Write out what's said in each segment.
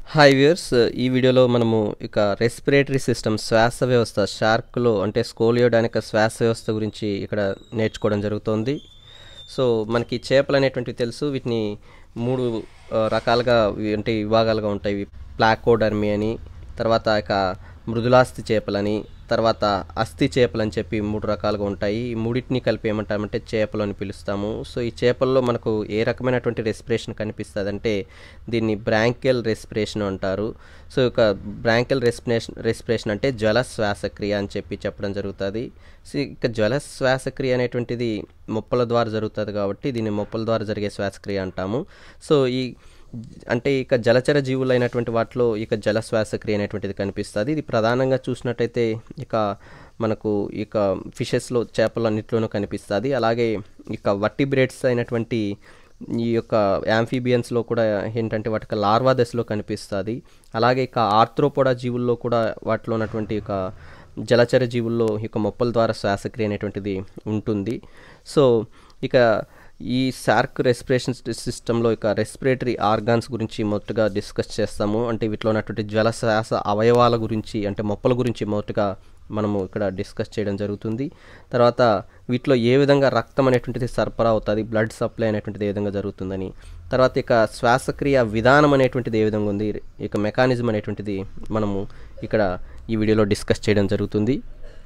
hi viewers ఈ వీడియోలో మనము ఇక రెస్పిరేటరీ సిస్టమ్ శ్వాస వ్యవస్థ షార్క్లో అంటే స్కోలియోడానిక శ్వాస వ్యవస్థ గురించి ఇక్కడ నేర్చుకోవడం జరుగుతోంది సో మనకి చేపలు అనేటువంటివి తెలుసు వీటిని మూడు ఆ, రకాలుగా వి- అంటే విభాగాలుగా ఉంటాయి ప్లాకోడర్మి అని తర్వాత ఇక మృదులాస్థి చేపలని తర్వాత అస్థి చేపలు అని చెప్పి మూడు రకాలుగా ఉంటాయి ఈ మూడింటిని కలిపి ఏమంటామంటే చేపలు అని పిలుస్తాము సో ఈ చేపల్లో మనకు ఏ రకమైనటువంటి రెస్పిరేషన్ కనిపిస్తుంది అంటే దీన్ని బ్రాంకెల్ రెస్పిరేషన్ అంటారు సో ఇక బ్రాంకెల్ రెస్పిరేషన్ రెస్పిరేషన్ అంటే జల శ్వాసక్రియ అని చెప్పి చెప్పడం జరుగుతుంది సో ఇక జల శ్వాసక్రియ అనేటువంటిది మొప్పల ద్వారా జరుగుతుంది కాబట్టి దీన్ని మొప్పల ద్వారా జరిగే శ్వాసక్రియ అంటాము సో ఈ అంటే ఇక జలచర జీవులైనటువంటి వాటిలో ఇక జల శ్వాసక్రియ అనేటువంటిది కనిపిస్తుంది ఇది ప్రధానంగా చూసినట్టయితే ఇక మనకు ఇక ఫిషెస్లో చేపలు అన్నిట్లోనూ కనిపిస్తుంది అలాగే ఇక వట్టిబ్రేడ్స్ అయినటువంటి ఈ యొక్క యాంఫీబియన్స్లో కూడా ఏంటంటే వాటికి లార్వా దశలో కనిపిస్తుంది అలాగే ఇక ఆర్థ్రోపోడా జీవుల్లో కూడా వాటిలో ఉన్నటువంటి ఇక జలచర జీవుల్లో ఇక మొప్పల ద్వారా శ్వాసక్రియ అనేటువంటిది ఉంటుంది సో ఇక ఈ శార్క్ రెస్పిరేషన్ సిస్టంలో ఇక రెస్పిరేటరీ ఆర్గాన్స్ గురించి మొదటగా డిస్కస్ చేస్తాము అంటే వీటిలో ఉన్నటువంటి జ్వల శ్వాస అవయవాల గురించి అంటే మొప్పల గురించి మొదటగా మనము ఇక్కడ డిస్కస్ చేయడం జరుగుతుంది తర్వాత వీటిలో ఏ విధంగా రక్తం అనేటువంటిది సరఫరా అవుతుంది బ్లడ్ సప్లై అనేటువంటిది ఏ విధంగా జరుగుతుందని తర్వాత ఇక శ్వాసక్రియ విధానం అనేటువంటిది ఏ విధంగా ఉంది ఇక మెకానిజం అనేటువంటిది మనము ఇక్కడ ఈ వీడియోలో డిస్కస్ చేయడం జరుగుతుంది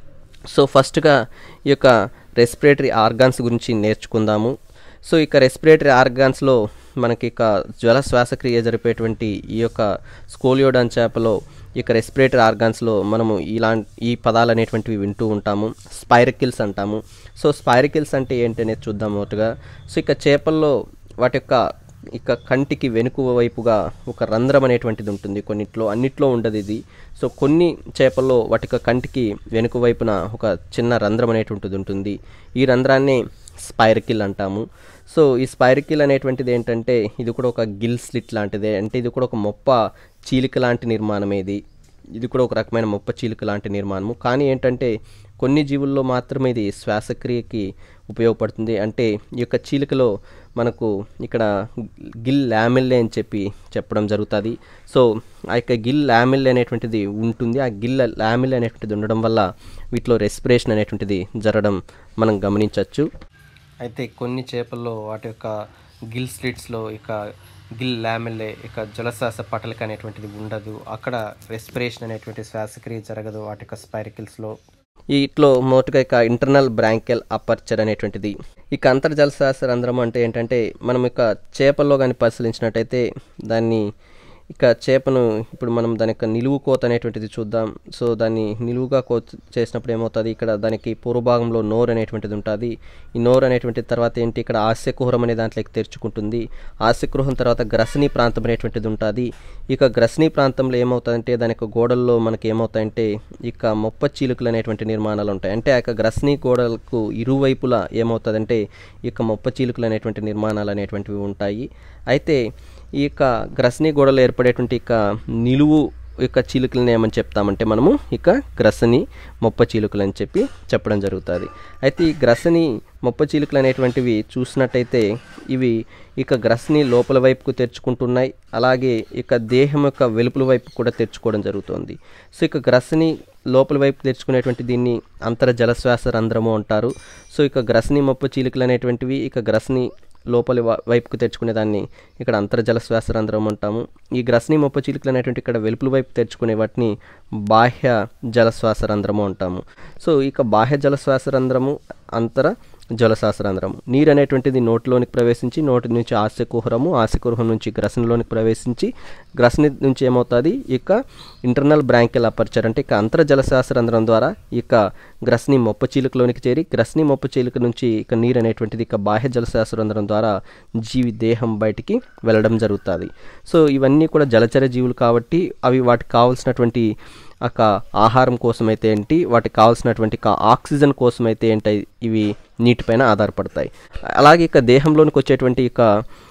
సో ఫస్ట్గా ఈ యొక్క రెస్పిరేటరీ ఆర్గాన్స్ గురించి నేర్చుకుందాము సో ఇక రెస్పిరేటరీ ఆర్గాన్స్లో మనకి ఇక జ్వల శ్వాసక్రియ జరిపేటువంటి ఈ యొక్క స్కోలియోడాన్ చేపలో ఇక రెస్పిరేటరీ ఆర్గాన్స్లో మనము ఇలాంటి ఈ పదాలు అనేటువంటివి వింటూ ఉంటాము స్పైరకిల్స్ అంటాము సో స్పైరకిల్స్ అంటే ఏంటి అనేది చూద్దాం మొదటగా సో ఇక చేపల్లో వాటి యొక్క ఇక కంటికి వెనుక వైపుగా ఒక రంధ్రం అనేటువంటిది ఉంటుంది కొన్నిట్లో అన్నిట్లో ఉండదు ఇది సో కొన్ని చేపల్లో వాటి యొక్క కంటికి వెనుక వైపున ఒక చిన్న రంధ్రం అనేటువంటిది ఉంటుంది ఈ రంధ్రాన్ని స్పైరకిల్ అంటాము సో ఈ స్పైరకిల్ అనేటువంటిది ఏంటంటే ఇది కూడా ఒక గిల్ స్లిట్ లాంటిదే అంటే ఇది కూడా ఒక మొప్ప చీలిక లాంటి నిర్మాణం ఇది ఇది కూడా ఒక రకమైన మొప్ప చీలిక లాంటి నిర్మాణము కానీ ఏంటంటే కొన్ని జీవుల్లో మాత్రమే ఇది శ్వాసక్రియకి ఉపయోగపడుతుంది అంటే ఈ యొక్క చీలికలో మనకు ఇక్కడ గిల్ లామిల్లే అని చెప్పి చెప్పడం జరుగుతుంది సో ఆ యొక్క గిల్ లామిల్లే అనేటువంటిది ఉంటుంది ఆ గిల్ లామిల్లే అనేటువంటిది ఉండడం వల్ల వీటిలో రెస్పిరేషన్ అనేటువంటిది జరగడం మనం గమనించవచ్చు అయితే కొన్ని చేపల్లో వాటి యొక్క గిల్ స్లిట్స్లో ఇక గిల్ లామెల్లే ఇక జలశ్వాస పటలిక అనేటువంటిది ఉండదు అక్కడ రెస్పిరేషన్ అనేటువంటి శ్వాసక్రియ జరగదు వాటి యొక్క స్పైరికల్స్లో ఇట్లో మొదటగా ఇక ఇంటర్నల్ బ్రాంకెల్ అపర్చర్ అనేటువంటిది ఇక అంతర్జల శ్వాస రంధ్రం అంటే ఏంటంటే మనం ఇక చేపల్లో కానీ పరిశీలించినట్టయితే దాన్ని ఇక చేపను ఇప్పుడు మనం దాని యొక్క నిలువు కోత అనేటువంటిది చూద్దాం సో దాన్ని నిలువుగా కోత చేసినప్పుడు ఏమవుతుంది ఇక్కడ దానికి పూర్వభాగంలో నోరు అనేటువంటిది ఉంటుంది ఈ నోరు అనేటువంటి తర్వాత ఏంటి ఇక్కడ ఆస్యకుహరం అనే దాంట్లోకి తెరుచుకుంటుంది ఆస్యకుహరం తర్వాత గ్రసనీ ప్రాంతం అనేటువంటిది ఉంటుంది ఇక గ్రసనీ ప్రాంతంలో ఏమవుతుందంటే దాని యొక్క గోడల్లో మనకి ఏమవుతాయంటే ఇక మొప్ప చీలుకలు అనేటువంటి నిర్మాణాలు ఉంటాయి అంటే ఆ యొక్క గ్రసనీ గోడలకు ఇరువైపులా ఏమవుతుందంటే ఇక మొప్ప చీలుకలు అనేటువంటి నిర్మాణాలు అనేటువంటివి ఉంటాయి అయితే ఈ యొక్క గ్రసనీ గోడలో ఏర్పడేటువంటి ఇక నిలువు యొక్క చీలుకలను ఏమని చెప్తామంటే మనము ఇక గ్రసని మొప్ప చీలుకలు అని చెప్పి చెప్పడం జరుగుతుంది అయితే ఈ గ్రసని మొప్ప చీలుకలు అనేటువంటివి చూసినట్టయితే ఇవి ఇక గ్రసని లోపల వైపుకు తెరుచుకుంటున్నాయి అలాగే ఇక దేహం యొక్క వెలుపల వైపు కూడా తెరుచుకోవడం జరుగుతుంది సో ఇక గ్రసని లోపల వైపు తెరుచుకునేటువంటి దీన్ని అంతర జలశ్వాస రంధ్రము అంటారు సో ఇక గ్రసని మొప్ప చీలికలు అనేటువంటివి ఇక గ్రసని లోపలి వా- వైపుకు తెరుచుకునే దాన్ని ఇక్కడ అంతర్జల శ్వాస రంధ్రం అంటాము ఈ గ్రసని మొప్ప చీలికలు అనేటువంటి ఇక్కడ వెలుపుల వైపు తెరుచుకునే వాటిని బాహ్య జలశ్వాస రంధ్రము అంటాము సో ఇక బాహ్య జలశ్వాస రంధ్రము అంతర జలశ్వాస రంధ్రము నీరు అనేటువంటిది నోటిలోనికి ప్రవేశించి నోటి నుంచి ఆస్యకుహరము ఆస్యకుహరం నుంచి గ్రసనిలోనికి ప్రవేశించి గ్రసని నుంచి ఏమవుతుంది ఇక ఇంటర్నల్ బ్రాంకెల్ అపర్చర్ అంటే ఇక అంతర జలశ్వాస రంధ్రం ద్వారా ఇక గ్రసని మొప్ప చీలికలోనికి చేరి గ్రసని మొప్ప చీలిక నుంచి ఇక నీరు అనేటువంటిది ఇక బాహ్య జలశ్వాస రంధ్రం ద్వారా జీవి దేహం బయటికి వెళ్ళడం జరుగుతుంది సో ఇవన్నీ కూడా జలచర జీవులు కాబట్టి అవి వాటికి కావాల్సినటువంటి ఒక ఆహారం కోసమైతే ఏంటి వాటికి కావాల్సినటువంటి కా- ఆక్సిజన్ కోసమైతే ఏంటి ఇవి నీటిపైన ఆధారపడతాయి అలాగే ఇక దేహంలోనికి వచ్చేటువంటి ఇక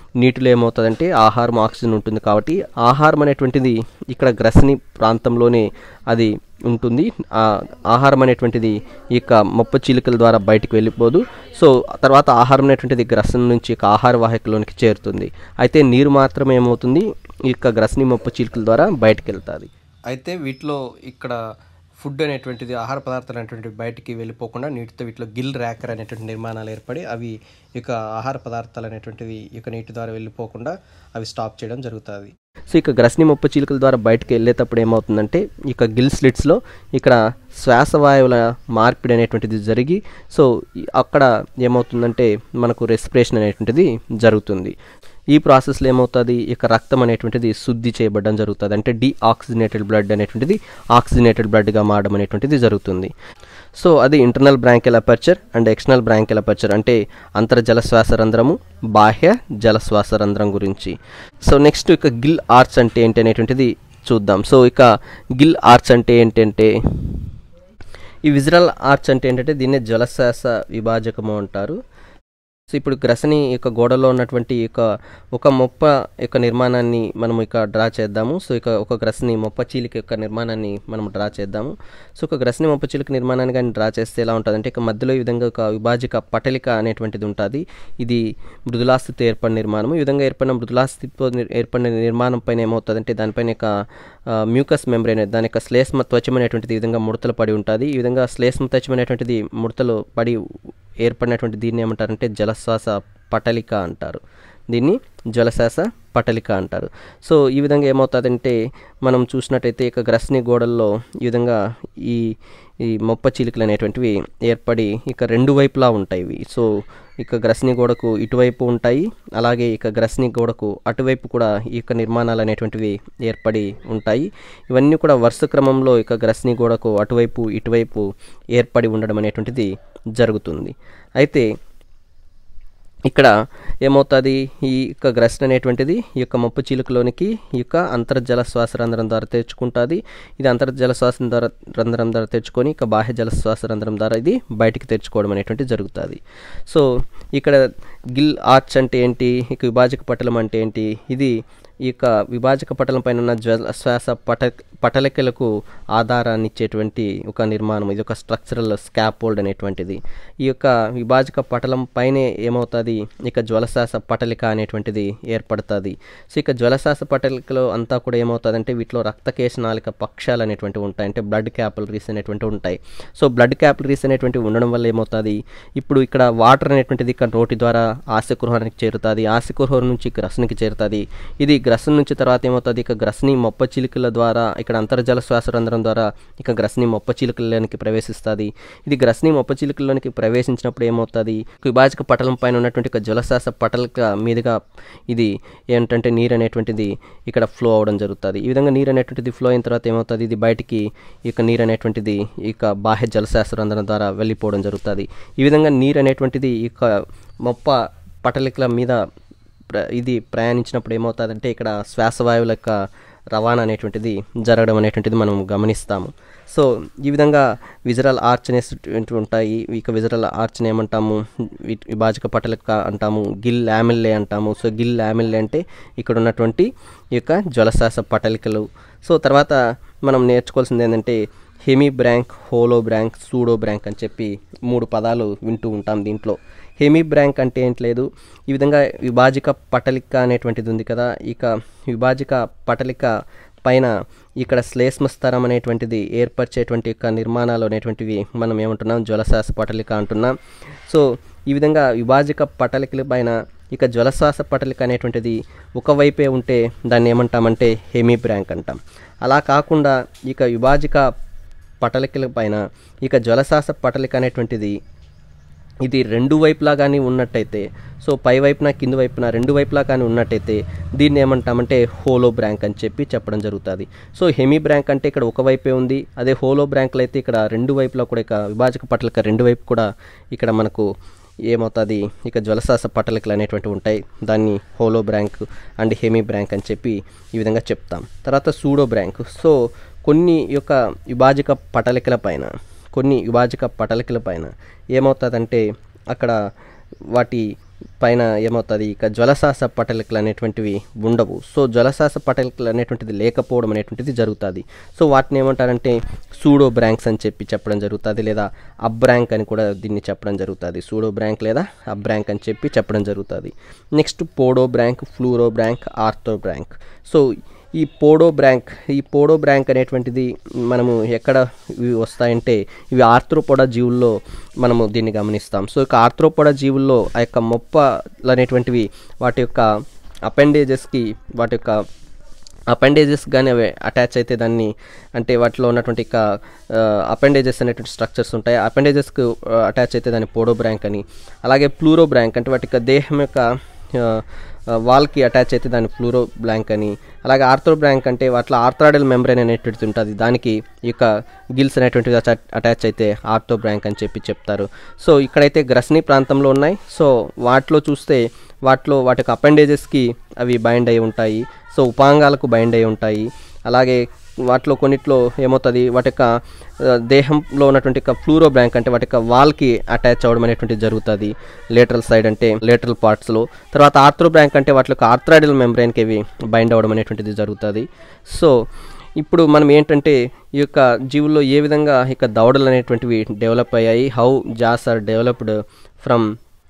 నీటిలో ఏమవుతుందంటే ఆహారం ఆక్సిజన్ ఉంటుంది కాబట్టి ఆహారం అనేటువంటిది ఇక్కడ గ్రసని ప్రాంతంలోనే అది ఉంటుంది ఆ ఆహారం అనేటువంటిది ఈ యొక్క మొప్ప చీలికల ద్వారా బయటికి వెళ్ళిపోదు సో తర్వాత ఆహారం అనేటువంటిది గ్రసన నుంచి ఇక ఆహార వాహికలోనికి చేరుతుంది అయితే నీరు మాత్రమే ఏమవుతుంది ఈ యొక్క గ్రసని మొప్ప చీలికల ద్వారా బయటికి వెళ్తుంది అయితే వీటిలో ఇక్కడ ఫుడ్ అనేటువంటిది ఆహార పదార్థాలు అనేటువంటివి బయటికి వెళ్ళిపోకుండా నీటితో వీటిలో గిల్ ర్యాకర్ అనేటువంటి నిర్మాణాలు ఏర్పడి అవి ఇక ఆహార పదార్థాలు అనేటువంటివి ఇక నీటి ద్వారా వెళ్ళిపోకుండా అవి స్టాప్ చేయడం జరుగుతుంది సో ఇక గ్రస్ని ముప్ప చీలికల ద్వారా బయటకు వెళ్ళేటప్పుడు ఏమవుతుందంటే ఇక గిల్ స్లిట్స్లో ఇక్కడ శ్వాసవాయువుల మార్పిడి అనేటువంటిది జరిగి సో ఈ- అక్కడ ఏమవుతుందంటే మనకు రెస్పిరేషన్ అనేటువంటిది జరుగుతుంది ఈ ప్రాసెస్లో ఏమవుతుంది ఇక రక్తం అనేటువంటిది శుద్ధి చేయబడడం జరుగుతుంది అంటే డీఆక్సిజనేటెడ్ బ్లడ్ అనేటువంటిది ఆక్సిజనేటెడ్ బ్లడ్గా మారడం అనేటువంటిది జరుగుతుంది సో అది internal branchial aperture and external branchial aperture అంటే అంతర్జల శ్వాస రంధ్రము బాహ్య జల శ్వాస రంధ్రం గురించి సో నెక్స్ట్ ఇక గిల్ ఆర్చ్ అంటే ఏంటి అనేటువంటిది చూద్దాం సో ఇక గిల్ ఆర్చ్ అంటే ఏంటంటే ఈ విజరల్ ఆర్చ్ అంటే ఏంటంటే దీన్నే జలశ్వాస విభాజకము అంటారు సో ఇప్పుడు గ్రసని యొక్క గోడలో ఉన్నటువంటి యొక్క ఒక మొప్ప యొక్క నిర్మాణాన్ని మనం ఇక డ్రా చేద్దాము సో ఇక ఒక గ్రసని మొప్ప చీలిక యొక్క నిర్మాణాన్ని మనం డ్రా చేద్దాము సో ఒక గ్రసని మొప్ప చీలిక నిర్మాణాన్ని కానీ డ్రా చేస్తే ఎలా ఉంటుంది అంటే ఇక మధ్యలో ఈ విధంగా ఒక విభాజక పటలిక అనేటువంటిది ఉంటుంది ఇది మృదులాస్థితి ఏర్పడిన నిర్మాణం ఈ విధంగా ఏర్పడిన మృదులాస్థితితో నిర్- ఏర్పడిన నిర్మాణం పైన ఏమవుతుంది అంటే దానిపైన ఒక మ్యూకస్ మెంబ్రేన్ దాని యొక్క శ్లేష్మ త్వచం అనేటువంటిది ఈ విధంగా ముడతలు పడి ఉంటుంది ఈ విధంగా శ్లేష్మ త్వచం అనేటువంటిది ముడతలు పడి ఏర్పడినటువంటి దీన్ని ఏమంటారంటే జలశ్వాస పటలిక అంటారు దీన్ని జలశ్వాస పటలిక అంటారు సో ఈ విధంగా ఏమవుతుందంటే మనం చూసినట్టయితే ఇక గ్రస్ని గోడల్లో ఈ విధంగా ఈ ఈ మొప్ప చీలికలు అనేటువంటివి ఏర్పడి ఇక రెండు వైపులా ఉంటాయి ఇవి సో ఇక గ్రస్ని గోడకు ఇటువైపు ఉంటాయి అలాగే ఇక గ్రస్ని గోడకు అటువైపు కూడా ఈ యొక్క నిర్మాణాలు అనేటువంటివి ఏర్పడి ఉంటాయి ఇవన్నీ కూడా వరుస క్రమంలో ఇక గ్రస్ని గోడకు అటువైపు ఇటువైపు ఏర్పడి ఉండడం అనేటువంటిది జరుగుతుంది అయితే ఇక్కడ ఏమవుతుంది ఈ యొక్క గ్రసన్ అనేటువంటిది ఈ యొక్క మొప్పు చీలికలోనికి ఈ యొక్క అంతర్జల శ్వాస రంధ్రం ద్వారా తెచ్చుకుంటుంది ఇది అంతర్జల శ్వాస ద్వారా రంధ్రం ద్వారా తెచ్చుకొని ఇక బాహ్య జల శ్వాస రంధ్రం ద్వారా ఇది బయటికి తెచ్చుకోవడం అనేటువంటిది జరుగుతుంది సో ఇక్కడ గిల్ ఆర్చ్ అంటే ఏంటి ఇక విభాజక పటలం అంటే ఏంటి ఇది ఈ యొక్క విభాజక పటలం పైన ఉన్న జ్వల శ్వాస పట పటలికలకు ఆధారాన్ని ఇచ్చేటువంటి ఒక నిర్మాణం ఇది ఒక స్ట్రక్చరల్ స్కాపోల్డ్ అనేటువంటిది ఈ యొక్క విభాజక పటలం పైనే ఏమవుతుంది ఇక జ్వలశ్వాస పటలిక అనేటువంటిది ఏర్పడుతుంది సో ఇక జ్వలశ్వాస పటలికలో అంతా కూడా ఏమవుతుంది అంటే వీటిలో రక్తకేశనాలిక పక్షాలు అనేటువంటివి ఉంటాయి అంటే బ్లడ్ క్యాపిలరీస్ అనేటువంటివి ఉంటాయి సో బ్లడ్ క్యాపిలరీస్ అనేటువంటివి ఉండడం వల్ల ఏమవుతుంది ఇప్పుడు ఇక్కడ వాటర్ అనేటువంటిది ఇక్కడ నోటి ద్వారా ఆశకుహరానికి చేరుతుంది ఆశకుహరం నుంచి గ్రసనికి చేరుతుంది ఇది గ్రసన్ నుంచి తర్వాత ఏమవుతుంది ఇక గ్రసని మొప్ప చిలుకల ద్వారా ఇక్కడ అంతర్జల శ్వాస రంధ్రం ద్వారా ఇక గ్రసని మొప్ప చిలుకలలోనికి ప్రవేశిస్తుంది ఇది గ్రసని మొప్ప చిలుకల్లోనికి ప్రవేశించినప్పుడు ఏమవుతుంది విభాజక పటలం పైన ఉన్నటువంటి ఒక జలశ్వాస పటలక మీదుగా ఇది ఏంటంటే నీరు అనేటువంటిది ఇక్కడ ఫ్లో అవడం జరుగుతుంది ఈ విధంగా నీరు అనేటువంటిది ఫ్లో అయిన తర్వాత ఏమవుతుంది ఇది బయటికి ఇక నీరు అనేటువంటిది ఇక బాహ్య జలశాస్త్ర రంధ్రం ద్వారా వెళ్ళిపోవడం జరుగుతుంది ఈ విధంగా నీరు అనేటువంటిది ఇక మొప్ప పటలికల మీద ప్ర- ఇది ప్రయాణించినప్పుడు ఏమవుతుందంటే ఇక్కడ శ్వాసవాయువుల యొక్క రవాణా అనేటువంటిది జరగడం అనేటువంటిది మనం గమనిస్తాము సో ఈ విధంగా విజరల్ ఆర్చ్ అనేటువంటి ఉంటాయి ఇక విజరల్ ఆర్చ్ని ఏమంటాము వి- విభాజక పటలిక అంటాము గిల్ లామిల్లే అంటాము సో గిల్ లామిల్లే అంటే ఇక్కడ ఉన్నటువంటి ఈ యొక్క జలశ్వాస పటలికలు సో తర్వాత మనం నేర్చుకోవాల్సింది ఏంటంటే hemibranch holobranch pseudobranch అని చెప్పి మూడు పదాలు వింటూ ఉంటాం దీంట్లో హెమీ బ్రాంక్ అంటే ఏంటి లేదు ఈ విధంగా విభాజిక పటలిక అనేటువంటిది ఉంది కదా ఇక విభాజిక పటలిక పైన ఇక్కడ శ్లేష్మ స్థరం అనేటువంటిది ఏర్పరిచేటువంటి యొక్క నిర్మాణాలు అనేటువంటివి మనం ఏమంటున్నాం జ్వలశ్వాస పటలిక అంటున్నాం సో ఈ విధంగా విభాజిక పటలికల పైన ఇక జ్వలశ్వాస పటలిక అనేటువంటిది ఒకవైపే ఉంటే దాన్ని ఏమంటామంటే హెమీ బ్రాంక్ అంటాం అలా కాకుండా ఇక విభాజిక పటలికల పైన ఇక జ్వలశ్వాస పటలిక అనేటువంటిది ఇది రెండు వైపులా కానీ ఉన్నట్టయితే సో పై వైపున కింది వైపున రెండు వైపులా కానీ ఉన్నట్టయితే దీన్ని ఏమంటామంటే హోలో బ్రాంక్ అని చెప్పి చెప్పడం జరుగుతుంది సో హెమీ బ్రాంక్ అంటే ఇక్కడ ఒక వైపే ఉంది అదే హోలో బ్రాంక్లు అయితే ఇక్కడ రెండు వైపులా కూడా ఇక విభాజక పటలిక రెండు వైపు కూడా ఇక్కడ మనకు ఏమవుతుంది ఇక జ్వలశ్వాస పటలికలు అనేటువంటివి ఉంటాయి దాన్ని holobranch and hemibranch అని చెప్పి ఈ విధంగా చెప్తాం తర్వాత సూడో బ్రాంక్ సో కొన్ని యొక్క విభాజక పటలికల పైన కొన్ని విభాజక పటలికల పైన ఏమవుతుందంటే అక్కడ వాటి పైన ఏమవుతుంది ఇక జ్వలశాస పటలికలు అనేటువంటివి ఉండవు సో జ్వలశాస పటలికలు అనేటువంటిది లేకపోవడం అనేటువంటిది జరుగుతుంది సో వాటిని ఏమంటారంటే సూడో బ్రాంక్స్ అని చెప్పి చెప్పడం జరుగుతుంది లేదా అబ్రాంక్ అని కూడా దీన్ని చెప్పడం జరుగుతుంది సూడో బ్రాంక్ లేదా అబ్రాంక్ అని చెప్పి చెప్పడం జరుగుతుంది next podobranch pleurobranch arthrobranch so ఈ పోడో బ్రాంక్ ఈ పోడో బ్రాంక్ అనేటువంటిది మనము ఎక్కడ ఇవి వస్తాయంటే ఇవి ఆర్థ్రోపోడా జీవుల్లో మనము దీన్ని గమనిస్తాం సో ఇక ఆర్థ్రోపోడా జీవుల్లో ఆ యొక్క మొప్పలు అనేటువంటివి వాటి యొక్క అపెండేజెస్కి వాటి యొక్క అపెండేజెస్ కానీ అవి అటాచ్ అయితే దాన్ని అంటే వాటిలో ఉన్నటువంటి ఇక అపెండేజెస్ అనేటువంటి స్ట్రక్చర్స్ ఉంటాయి అపెండేజెస్కి అటాచ్ అయితే దాన్ని పోడో బ్రాంక్ అని అలాగే ప్లూరో బ్రాంక్ అంటే వాటి యొక్క దేహం యొక్క ఆ, ఆ, వాల్కి అటాచ్ అయితే దాన్ని ఫ్లూరో బ్లాంక్ అని అలాగే ఆర్థ్రో బ్లాంక్ అంటే వాటిలో ఆర్థ్రాయిడల్ మెంబ్రెయిన్ అనేటువంటిది ఉంటుంది దానికి ఈ యొక్క గిల్స్ అనేటువంటిది అటా- అటాచ్ అయితే ఆర్థో బ్రాంక్ అని చెప్పి చెప్తారు సో ఇక్కడైతే గ్రస్ని ప్రాంతంలో ఉన్నాయి సో వాటిలో చూస్తే వాటిలో వాటి యొక్క అపెండేజెస్కి అవి బైండ్ అయి ఉంటాయి సో ఉపాంగాలకు బైండ్ అయి ఉంటాయి అలాగే వాటిలో కొన్నిట్లో ఏమవుతుంది వాటి యొక్క ఆ, దేహంలో ఉన్నటువంటి యొక్క ఫ్లూరో బ్లాంక్ అంటే వాటి యొక్క వాల్కి అటాచ్ అవ్వడం అనేటువంటిది జరుగుతుంది లేటరల్ సైడ్ అంటే లేటరల్ పార్ట్స్లో తర్వాత ఆర్థ్రో బ్లాంక్ అంటే వాటి యొక్క ఆర్థ్రాయిడల్ మెంబ్రెయిన్కి ఇవి బైండ్ అవ్వడం అనేటువంటిది జరుగుతుంది సో ఇప్పుడు మనం ఏంటంటే ఈ యొక్క జీవుల్లో ఏ విధంగా ఇక దవడలు అనేటువంటివి డెవలప్ అయ్యాయి how jaws are developed from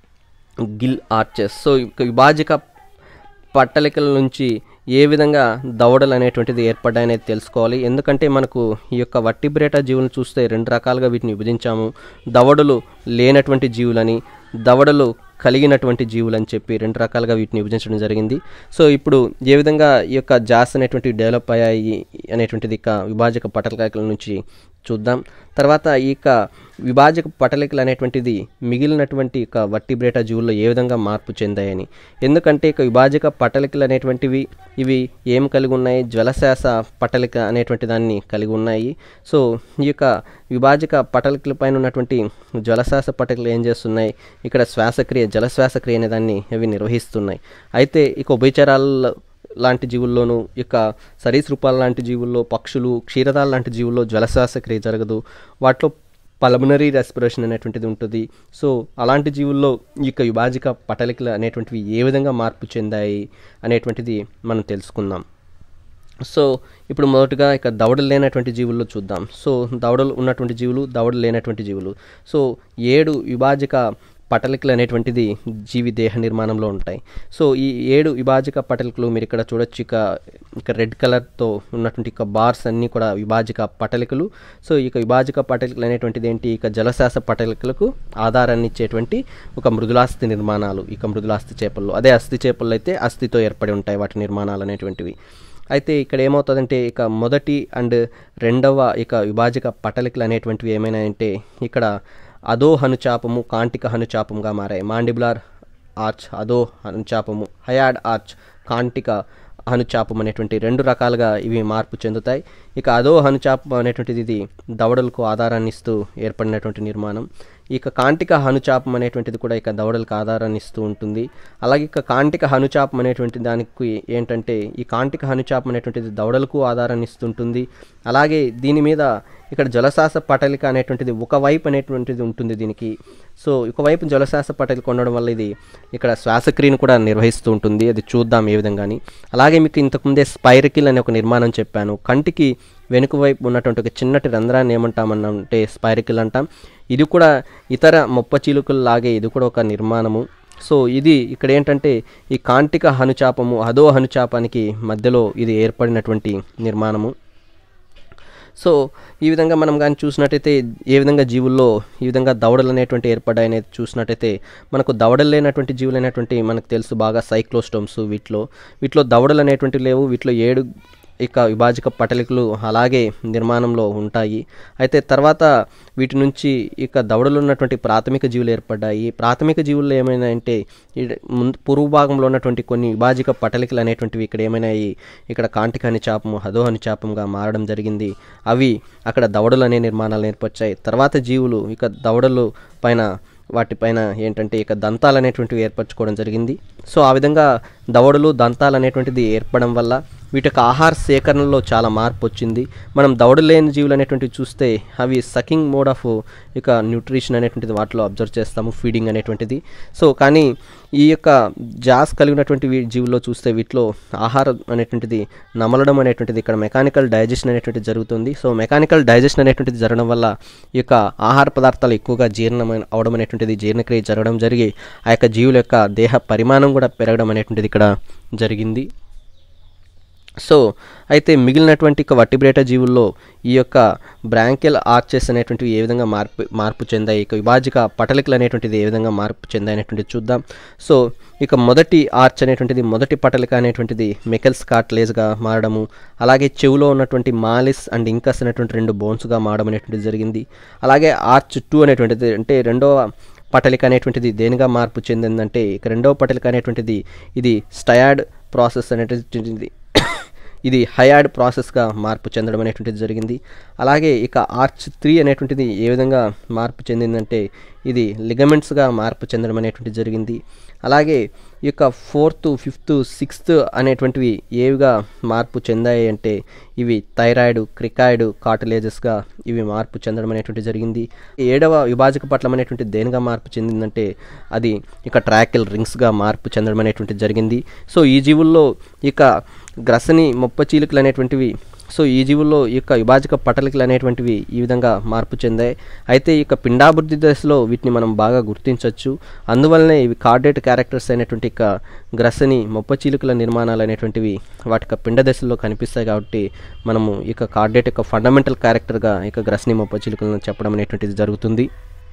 gill arches so ఇక విభాజిక పట్టలికల నుంచి ఏ విధంగా దవడలు అనేటువంటిది ఏర్పడ్డాయనేది తెలుసుకోవాలి ఎందుకంటే మనకు ఈ యొక్క వట్టిబ్రేట జీవులను చూస్తే రెండు రకాలుగా వీటిని విభజించాము దవడలు లేనటువంటి జీవులని దవడలు కలిగినటువంటి జీవులు అని చెప్పి రెండు రకాలుగా వీటిని విభజించడం జరిగింది సో ఇప్పుడు ఏ విధంగా ఈ యొక్క జాస్ అనేటువంటివి డెవలప్ అయ్యాయి అనేటువంటిది ఇక విభాజక పటలికల నుంచి చూద్దాం తర్వాత ఈ యొక్క విభాజక పటలికలు అనేటువంటిది మిగిలినటువంటి ఇక వట్టిబ్రేట జీవుల్లో ఏ విధంగా మార్పు చెందాయని ఎందుకంటే ఇక విభాజక పటలికలు అనేటువంటివి ఇవి ఏం కలిగి ఉన్నాయి జ్వలశాస పటలిక అనేటువంటి దాన్ని కలిగి ఉన్నాయి సో ఈ యొక్క విభాజక పటలికల పైన ఉన్నటువంటి జ్వలశాస పటలికలు ఏం చేస్తున్నాయి ఇక్కడ శ్వాసక్రియ జలశ్వాసక్రియ అనే దాన్ని అవి నిర్వహిస్తున్నాయి అయితే ఇక ఉభయచరాల లాంటి జీవుల్లోనూ ఇక సరీసృపాల లాంటి జీవుల్లో పక్షులు క్షీరదాల లాంటి జీవుల్లో జ్వలశ్వాసక్రియ జరగదు వాటిలో పల్మనరీ రెస్పిరేషన్ అనేటువంటిది ఉంటుంది సో అలాంటి జీవుల్లో ఈ యొక్క విభాజిక పటలికలు అనేటువంటివి ఏ విధంగా మార్పు చెందాయి అనేటువంటిది మనం తెలుసుకుందాం సో ఇప్పుడు మొదటగా ఇక దవడలు లేనటువంటి జీవుల్లో చూద్దాం సో దవడలు ఉన్నటువంటి జీవులు దవడలు లేనటువంటి జీవులు సో ఏడు విభాజక పటలికలు అనేటువంటిది జీవి దేహ నిర్మాణంలో ఉంటాయి సో ఈ ఏడు విభాజక పటలికలు మీరు ఇక్కడ చూడొచ్చు ఇక ఇక రెడ్ కలర్తో ఉన్నటువంటి ఇక బార్స్ అన్నీ కూడా విభాజక పటలికలు సో ఇక విభాజక పటలికలు అనేటువంటిది ఏంటి ఇక జలశాస పటలికలకు ఆధారాన్ని ఇచ్చేటువంటి ఒక మృదులాస్థి నిర్మాణాలు ఇక మృదులాస్థి చేపల్లో అదే అస్థి చేపల్లో అయితే అస్థితో ఏర్పడి ఉంటాయి వాటి నిర్మాణాలు అనేటువంటివి అయితే ఇక్కడ ఏమవుతుందంటే ఇక మొదటి అండ్ రెండవ ఇక విభాజక పటలికలు అనేటువంటివి ఏమైనా అంటే ఇక్కడ అదో హనుచాపము కాంటిక హనుచాపముగా మారాయి మాండిబులార్ ఆర్చ్ అదో హనుచాపము హయాడ్ ఆర్చ్ కాంటిక హనుచాపం అనేటువంటి రెండు రకాలుగా ఇవి మార్పు చెందుతాయి ఇక అదో హనుచాపం అనేటువంటిది ఇది దవడలకు ఆధారాన్ని ఇస్తూ ఏర్పడినటువంటి నిర్మాణం ఇక కాంటిక హనుచాపం అనేటువంటిది కూడా ఇక దవడలకు ఆధారాన్ని ఇస్తూ ఉంటుంది అలాగే ఇక కాంటిక హనుచాపం అనేటువంటి దానికి ఏంటంటే ఈ కాంటిక హనుచాపం అనేటువంటిది దవడలకు ఆధారాన్ని ఇస్తుంటుంది అలాగే దీని మీద ఇక్కడ జలశాస పటలిక అనేటువంటిది ఒకవైపు అనేటువంటిది ఉంటుంది దీనికి సో ఒకవైపు జలశాస పటలిక ఉండడం వల్ల ఇది ఇక్కడ శ్వాసక్రియను కూడా నిర్వహిస్తూ ఉంటుంది అది చూద్దాం ఏ విధంగాని అలాగే మీకు ఇంతకుముందే స్పైరికిల్ అనే ఒక నిర్మాణం చెప్పాను కంటికి వెనుక వైపు ఉన్నటువంటి ఒక చిన్నటి రంధ్రాన్ని ఏమంటామన్నంటే స్పైరికిల్ అంటాం ఇది కూడా ఇతర మొప్ప చిలుకల్లాగే ఇది కూడా ఒక నిర్మాణము సో ఇది ఇక్కడ ఏంటంటే ఈ కాంటిక హనుచాపము అదో హనుచాపానికి మధ్యలో ఇది ఏర్పడినటువంటి నిర్మాణము సో ఈ విధంగా మనం కానీ చూసినట్టయితే ఏ విధంగా జీవుల్లో ఈ విధంగా దవడలు అనేటువంటి ఏర్పడ్డాయనేది చూసినట్టయితే మనకు దవడలు లేనటువంటి జీవులు అనేటువంటి మనకు తెలుసు బాగా సైక్లోస్టోమ్స్ వీటిలో వీటిలో దవడలు అనేటువంటివి లేవు వీటిలో ఏడు ఇక విభాజక పటలికలు అలాగే నిర్మాణంలో ఉంటాయి అయితే తర్వాత వీటి నుంచి ఇక దవడలు ఉన్నటువంటి ప్రాథమిక జీవులు ఏర్పడ్డాయి ప్రాథమిక జీవుల్లో ఏమైనా అంటే ఈ ముందు పూర్వ భాగంలో ఉన్నటువంటి కొన్ని విభాజక పటలికలు అనేటువంటివి ఇక్కడ ఏమైనాయి ఇక్కడ కాంటిక అని చాపము హదో అని చాపంగా మారడం జరిగింది అవి అక్కడ దవడలు అనే నిర్మాణాలు ఏర్పచ్చాయి తర్వాత జీవులు ఇక దవడలు పైన వాటిపైన ఏంటంటే ఇక దంతాలు అనేటువంటివి ఏర్పరచుకోవడం జరిగింది సో ఆ విధంగా దవడలు దంతాలు అనేటువంటిది ఏర్పడడం వల్ల వీటి యొక్క ఆహార సేకరణలో చాలా మార్పు వచ్చింది మనం దవడ లేని జీవులు అనేటువంటివి చూస్తే అవి సకింగ్ మోడ్ ఆఫ్ ఇక న్యూట్రిషన్ అనేటువంటిది వాటిలో అబ్జర్వ్ చేస్తాము ఫీడింగ్ అనేటువంటిది సో కానీ ఈ యొక్క జాస్ కలిగినటువంటి వీ- జీవుల్లో చూస్తే వీటిలో ఆహారం అనేటువంటిది నమలడం అనేటువంటిది ఇక్కడ మెకానికల్ డైజెషన్ అనేటువంటిది జరుగుతుంది సో మెకానికల్ డైజెషన్ అనేటువంటిది జరగడం వల్ల ఈ యొక్క ఆహార పదార్థాలు ఎక్కువగా జీర్ణం అవడం అనేటువంటిది జీర్ణక్రియ జరగడం జరిగి ఆ యొక్క జీవుల యొక్క దేహ పరిమాణం కూడా పెరగడం అనేటువంటిది ఇక్కడ జరిగింది సో అయితే మిగిలినటువంటి ఇక వట్టిబ్రేట జీవుల్లో ఈ యొక్క బ్రాంకెల్ ఆర్చెస్ అనేటువంటివి ఏ విధంగా మార్పు మార్పు చెందాయి ఇక విభాజిక పటలికలు అనేటువంటిది ఏ విధంగా మార్పు చెందాయి అనేటువంటిది చూద్దాం సో ఇక మొదటి ఆర్చ్ అనేటువంటిది మొదటి పటలిక అనేటువంటిది మెకల్స్ కార్ట్లేజ్గా మారడము అలాగే చెవులో ఉన్నటువంటి మాలిస్ అండ్ ఇంకస్ అనేటువంటి రెండు బోన్స్గా మారడం అనేటువంటిది జరిగింది అలాగే ఆర్చ్ టూ అనేటువంటిది అంటే రెండవ పటలిక అనేటువంటిది దేనిగా మార్పు చెందిందంటే ఇక రెండవ పటలిక అనేటువంటిది ఇది స్టయాడ్ ప్రాసెస్ అనేటువంటిది ఇది హయాడ్ ప్రాసెస్గా మార్పు చెందడం అనేటువంటిది జరిగింది అలాగే ఇక ఆర్చ్ త్రీ అనేటువంటిది ఏ విధంగా మార్పు చెందిందంటే ఇది లిగమెంట్స్గా మార్పు చెందడం అనేటువంటిది జరిగింది అలాగే ఈ యొక్క ఫోర్త్ ఫిఫ్త్ సిక్స్త్ అనేటువంటివి ఏవిగా మార్పు చెందాయి అంటే ఇవి థైరాయిడ్ క్రికాయిడ్ కార్టిలేజెస్గా ఇవి మార్పు చెందడం అనేటువంటి జరిగింది ఏడవ విభాజక పట్లం అనేటువంటి దేనిగా మార్పు చెందిందంటే అది ఇక ట్రాకిల్ రింగ్స్గా మార్పు చెందడం అనేటువంటి జరిగింది సో ఈ జీవుల్లో ఇక గ్రసని మొప్ప చీలికలు అనేటువంటివి సో ఈ జీవుల్లో ఈ యొక్క విభాజక పటలికలు అనేటువంటివి ఈ విధంగా మార్పు చెందాయి అయితే ఈ యొక్క పిండాభివృద్ధి దశలో వీటిని మనం బాగా గుర్తించవచ్చు అందువల్లనే ఇవి కార్డేట్ క్యారెక్టర్స్ అయినటువంటి ఇక గ్రసని మొప్ప చీలికల నిర్మాణాలు అనేటువంటివి వాటి యొక్క పిండ దశలో కనిపిస్తాయి కాబట్టి మనము ఇక కార్డేట్ యొక్క ఫండమెంటల్ క్యారెక్టర్గా ఇక గ్రసని మొప్ప చీలికలను చెప్పడం అనేటువంటిది జరుగుతుంది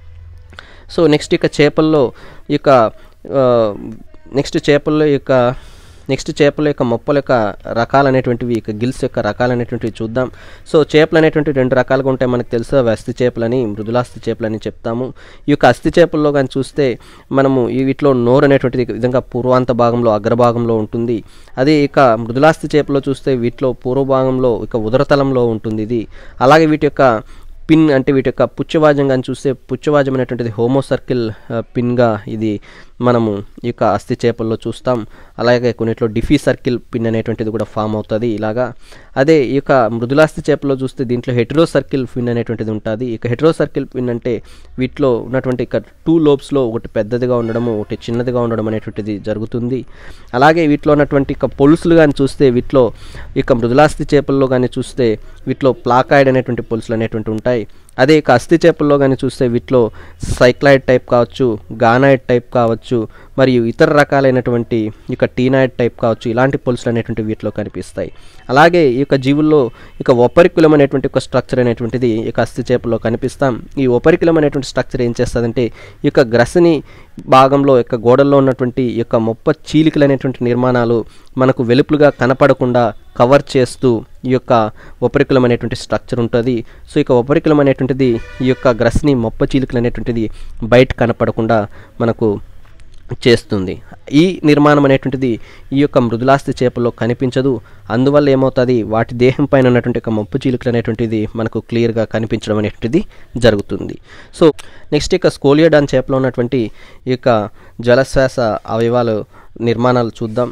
సో నెక్స్ట్ ఇక చేపల్లో ఈ యొక్క నెక్స్ట్ చేపల్లో ఈ యొక్క నెక్స్ట్ చేపల యొక్క మొప్పల యొక్క రకాలు అనేటువంటివి ఇక గిల్స్ యొక్క రకాలు అనేటువంటివి చూద్దాం సో చేపలు అనేటువంటి రెండు రకాలుగా ఉంటాయి మనకు తెలుసు అవి అస్థి చేపలని మృదులాస్థి చేపలని చెప్తాము ఈ యొక్క అస్థి చేపల్లో కానీ చూస్తే మనము ఈ వీటిలో నోరు అనేటువంటిది ఈ విధంగా పూర్వాంత భాగంలో అగ్రభాగంలో ఉంటుంది అదే ఇక మృదులాస్థి చేపలో చూస్తే వీటిలో పూర్వ భాగంలో ఇక ఉదరతలంలో ఉంటుంది ఇది అలాగే వీటి యొక్క పిన్ అంటే వీటి యొక్క పుచ్చవాజం కానీ చూస్తే పుచ్చవాజం అనేటువంటిది హోమో సర్కిల్ పిన్గా ఇది మనము ఈ యొక్క అస్థి చేపల్లో చూస్తాం అలాగే కొన్నిట్లో డిఫీ సర్కిల్ పిన్ అనేటువంటిది కూడా ఫామ్ అవుతుంది ఇలాగా అదే ఈ యొక్క మృదులాస్థి చేపల్లో చూస్తే దీంట్లో హెట్రో సర్కిల్ పిన్ అనేటువంటిది ఉంటుంది ఇక హెట్రో సర్కిల్ పిన్ అంటే వీటిలో ఉన్నటువంటి ఇక టూ లోబ్స్లో ఒకటి పెద్దదిగా ఉండడము ఒకటి చిన్నదిగా ఉండడం అనేటువంటిది జరుగుతుంది అలాగే వీటిలో ఉన్నటువంటి ఇక పొలుసులు కానీ చూస్తే వీటిలో ఇక మృదులాస్థి చేపల్లో కానీ చూస్తే వీటిలో ప్లాకాయిడ్ అనేటువంటి పొలుసులు అనేటువంటి ఉంటాయి అదే ఇక అస్థి చేపల్లో కానీ చూస్తే వీటిలో సైక్లాయిడ్ టైప్ కావచ్చు గానాయిడ్ టైప్ కావచ్చు మరియు ఇతర రకాలైనటువంటి ఇక టీనాయిడ్ టైప్ కావచ్చు ఇలాంటి పొలుసులు అనేటువంటి వీటిలో కనిపిస్తాయి అలాగే ఈ యొక్క జీవుల్లో ఇక ఒపరికులం అనేటువంటి ఒక స్ట్రక్చర్ అనేటువంటిది ఇక అస్థి చేపల్లో కనిపిస్తాం ఈ ఒపరికులం అనేటువంటి స్ట్రక్చర్ ఏం చేస్తుందంటే ఈ యొక్క గ్రసని భాగంలో యొక్క గోడల్లో ఉన్నటువంటి ఈ యొక్క మొప్ప చీలికలు అనేటువంటి నిర్మాణాలు మనకు వెలుపులుగా కనపడకుండా కవర్ చేస్తూ ఈ యొక్క ఉపరికులం అనేటువంటి స్ట్రక్చర్ ఉంటుంది సో ఇక ఉపరికులం అనేటువంటిది ఈ యొక్క గ్రస్ని మొప్ప చీలికలు అనేటువంటిది బయట కనపడకుండా మనకు చేస్తుంది ఈ నిర్మాణం అనేటువంటిది ఈ యొక్క మృదులాస్థి చేపల్లో కనిపించదు అందువల్ల ఏమవుతుంది వాటి దేహం పైన ఉన్నటువంటి ఒక మొప్పు చీలికలు అనేటువంటిది మనకు క్లియర్గా కనిపించడం అనేటువంటిది జరుగుతుంది సో నెక్స్ట్ ఇక స్కోలియోడాన్ చేపలో ఉన్నటువంటి ఈ యొక్క జలశ్వాస అవయవాలు నిర్మాణాలు చూద్దాం